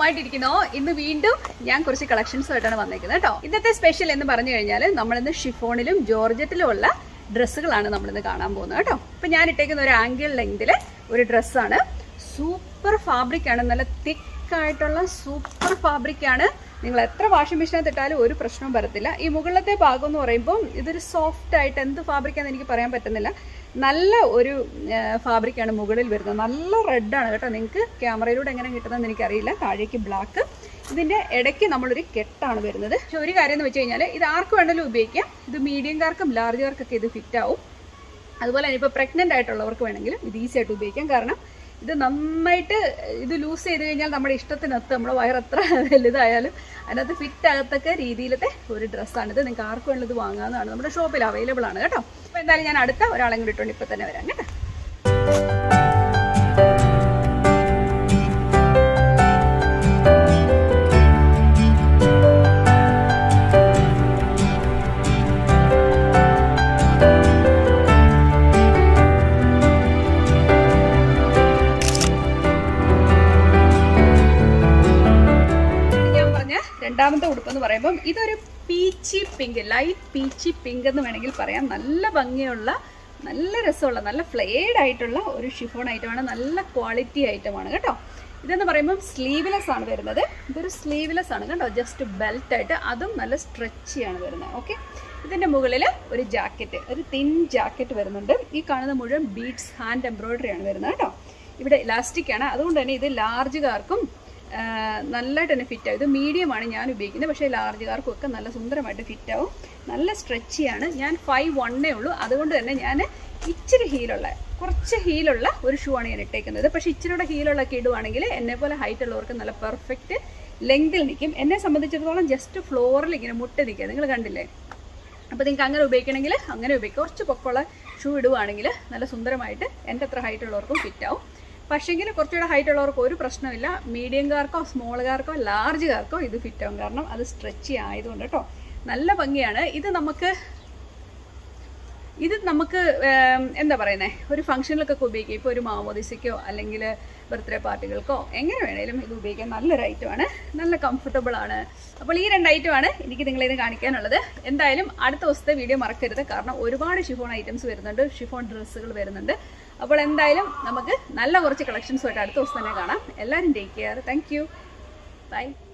സുഖമായിട്ടിരിക്കുന്നോ ഇന്ന് വീണ്ടും ഞാൻ കുറച്ച് കളക്ഷൻസ് ആയിട്ടാണ് വന്നേക്കുന്നത് കേട്ടോ ഇന്നത്തെ സ്പെഷ്യൽ എന്ന് പറഞ്ഞു കഴിഞ്ഞാൽ നമ്മളിന്ന് ഷിഫോണിലും ജോർജറ്റിലും ഉള്ള ഡ്രസ്സുകളാണ് നമ്മളിന്ന് കാണാൻ പോകുന്നത് കേട്ടോ അപ്പൊ ഞാൻ ഇട്ടേക്കുന്ന ഒരു ആംഗിൾ ലെങ്തില് ഒരു ഡ്രസ്സാണ് സൂപ്പർ ഫാബ്രിക് ആണ് നല്ല തിക്ക് ആയിട്ടുള്ള സൂപ്പർ ഫാബ്രിക് ആണ് നിങ്ങൾ എത്ര വാഷിംഗ് മെഷീനകത്ത് ഇട്ടാലും ഒരു പ്രശ്നവും വരത്തില്ല ഈ മുകളിലത്തെ ഭാഗം എന്ന് പറയുമ്പോൾ ഇതൊരു സോഫ്റ്റ് ആയിട്ട് എന്ത് ഫാബ്രിക് ആണെന്ന് എനിക്ക് പറയാൻ പറ്റുന്നില്ല നല്ല ഒരു ഫാബ്രിക്കാണ് മുകളിൽ വരുന്നത് നല്ല റെഡാണ് കേട്ടോ നിങ്ങൾക്ക് ക്യാമറയിലൂടെ എങ്ങനെ കിട്ടുന്നതെന്ന് എനിക്കറിയില്ല താഴേക്ക് ബ്ലാക്ക് ഇതിൻ്റെ ഇടയ്ക്ക് നമ്മളൊരു കെട്ടാണ് വരുന്നത് പക്ഷെ ഒരു കാര്യം എന്ന് വെച്ച് കഴിഞ്ഞാൽ ഇത് ആർക്ക് വേണമെങ്കിലും ഉപയോഗിക്കാം ഇത് മീഡിയംകാർക്കും ലാർജുകാർക്കൊക്കെ ഇത് ഫിറ്റ് ആവും അതുപോലെ തന്നെ ഇപ്പോൾ പ്രഗ്നൻ്റ് ആയിട്ടുള്ളവർക്ക് വേണമെങ്കിലും ഇത് ഈസി ആയിട്ട് ഉപയോഗിക്കാം കാരണം ഇത് നന്നായിട്ട് ഇത് ലൂസ് ചെയ്ത് കഴിഞ്ഞാൽ നമ്മുടെ ഇഷ്ടത്തിനൊത്ത് നമ്മുടെ വയറെത്ര വലുതായാലും അതിനകത്ത് ഫിറ്റ് ആകത്തക്ക രീതിയിലത്തെ ഒരു ഡ്രസ്സാണിത് നിങ്ങൾക്ക് ആർക്ക് വേണമെങ്കിലും ഇത് വാങ്ങാവുന്നതാണ് നമ്മുടെ ഷോപ്പിൽ അവൈലബിൾ ആണ് കേട്ടോ അപ്പോൾ എന്തായാലും ഞാൻ അടുത്ത ഒരാളെ കൂടി ഇട്ടുകൊണ്ട് ഇപ്പോൾ തന്നെ വരാം കേട്ടോ ഞാൻ പറഞ്ഞ രണ്ടാമത്തെ ഉടുപ്പ് എന്ന് പറയുമ്പം ഇതൊരു peachy pink light peachy pink എന്ന് വേണമെങ്കിൽ പറയാം നല്ല ഭംഗിയുള്ള നല്ല രസമുള്ള നല്ല ഫ്ലെയർഡ് ആയിട്ടുള്ള ഒരു ഷിഫോൺ ഐറ്റമാണ് നല്ല ക്വാളിറ്റി ഐറ്റമാണ് കേട്ടോ ഇതെന്ന് പറയുമ്പം സ്ലീവ്ലെസ് ആണ് വരുന്നത് ഇതൊരു സ്ലീവ്ലെസ് ആണ് കേട്ടോ ജസ്റ്റ് ബെൽറ്റ് ആയിട്ട് അതും നല്ല സ്ട്രെച്ചിയാണ് വരുന്നത് ഓക്കെ ഇതിൻ്റെ മുകളിൽ ഒരു ജാക്കറ്റ് ഒരു തിൻ ജാക്കറ്റ് വരുന്നുണ്ട് ഈ കാണുന്ന മുഴുവൻ ബീഡ്സ് ഹാൻഡ് എംബ്രോയിഡറി ആണ് വരുന്നത് കേട്ടോ ഇവിടെ ഇലാസ്റ്റിക് ആണ് അതുകൊണ്ട് തന്നെ ഇത് ലാർജുകാർക്കും നല്ലതായിട്ട് തന്നെ ഫിറ്റ് ആവും ഇത് മീഡിയം ആണ് ഞാൻ ഉപയോഗിക്കുന്നത് പക്ഷേ ലാർജുകാർക്കും ഒക്കെ നല്ല സുന്ദരമായിട്ട് ഫിറ്റ് ആവും നല്ല സ്ട്രെച്ചിയാണ് ഞാൻ ഫൈവ് വണ്ണേ ഉള്ളൂ അതുകൊണ്ട് തന്നെ ഞാൻ ഇച്ചിരി ഹീലുള്ള കുറച്ച് ഹീലുള്ള ഒരു ഷൂ ആണ് ഞാൻ ഇട്ടേക്കുന്നത് പക്ഷേ ഇച്ചിരിയുടെ ഹീലുള്ള ഒക്കെ ഇടുവാണെങ്കിൽ എന്നെ പോലെ ഹൈറ്റ് ഉള്ളവർക്ക് നല്ല പെർഫെക്റ്റ് ലെങ്തിൽ നിൽക്കും എന്നെ സംബന്ധിച്ചിടത്തോളം ജസ്റ്റ് ഫ്ലോറിൽ ഇങ്ങനെ മുട്ടി നിൽക്കുക നിങ്ങൾ കണ്ടില്ലേ അപ്പോൾ നിങ്ങൾക്ക് അങ്ങനെ ഉപയോഗിക്കണമെങ്കിൽ അങ്ങനെ ഉപയോഗിക്കാം കുറച്ച് പൊക്കമുള്ള ഷൂ ഇടുവാണെങ്കിൽ നല്ല സുന്ദരമായിട്ട് എൻ്റെ അത്ര ഹൈറ്റ് ഉള്ളവർക്കും ഫിറ്റ് ആവും പക്ഷേങ്കിൽ കുറച്ചുകൂടെ ഹൈറ്റ് ഉള്ളവർക്ക് ഒരു പ്രശ്നമില്ല മീഡിയംകാർക്കോ സ്മോളുകാർക്കോ ലാർജുകാർക്കോ ഇത് ഫിറ്റ് ആവും കാരണം അത് സ്ട്രെച്ചി ആയതുകൊണ്ട് കേട്ടോ നല്ല ഭംഗിയാണ് ഇത് നമുക്ക് ഇത് നമുക്ക് ഏം, എന്താ പറയുന്നത് ഒരു ഫംഗ്ഷനിലൊക്കെ ഉപയോഗിക്കാം ഇപ്പോൾ ഒരു മാമോദിസയ്ക്കോ അല്ലെങ്കിൽ ബർത്ത്ഡേ പാർട്ടികൾക്കോ എങ്ങനെ വേണേലും ഇത് ഉപയോഗിക്കാൻ നല്ലൊരു ഐറ്റമാണ് നല്ല കംഫർട്ടബിൾ ആണ് അപ്പോൾ ഈ രണ്ട് ഐറ്റമാണ് എനിക്ക് നിങ്ങളിത് കാണിക്കാനുള്ളത് എന്തായാലും അടുത്ത ദിവസത്തെ വീഡിയോ മറക്കരുത് കാരണം ഒരുപാട് ഷിഫോൺ ഐറ്റംസ് വരുന്നുണ്ട് ഷിഫോൺ ഡ്രസ്സുകൾ വരുന്നുണ്ട് അപ്പോൾ എന്തായാലും നമുക്ക് നല്ല കുറച്ച് കളക്ഷൻസുമായിട്ട് അടുത്ത ദിവസം തന്നെ കാണാം എല്ലാവരും take care thank you by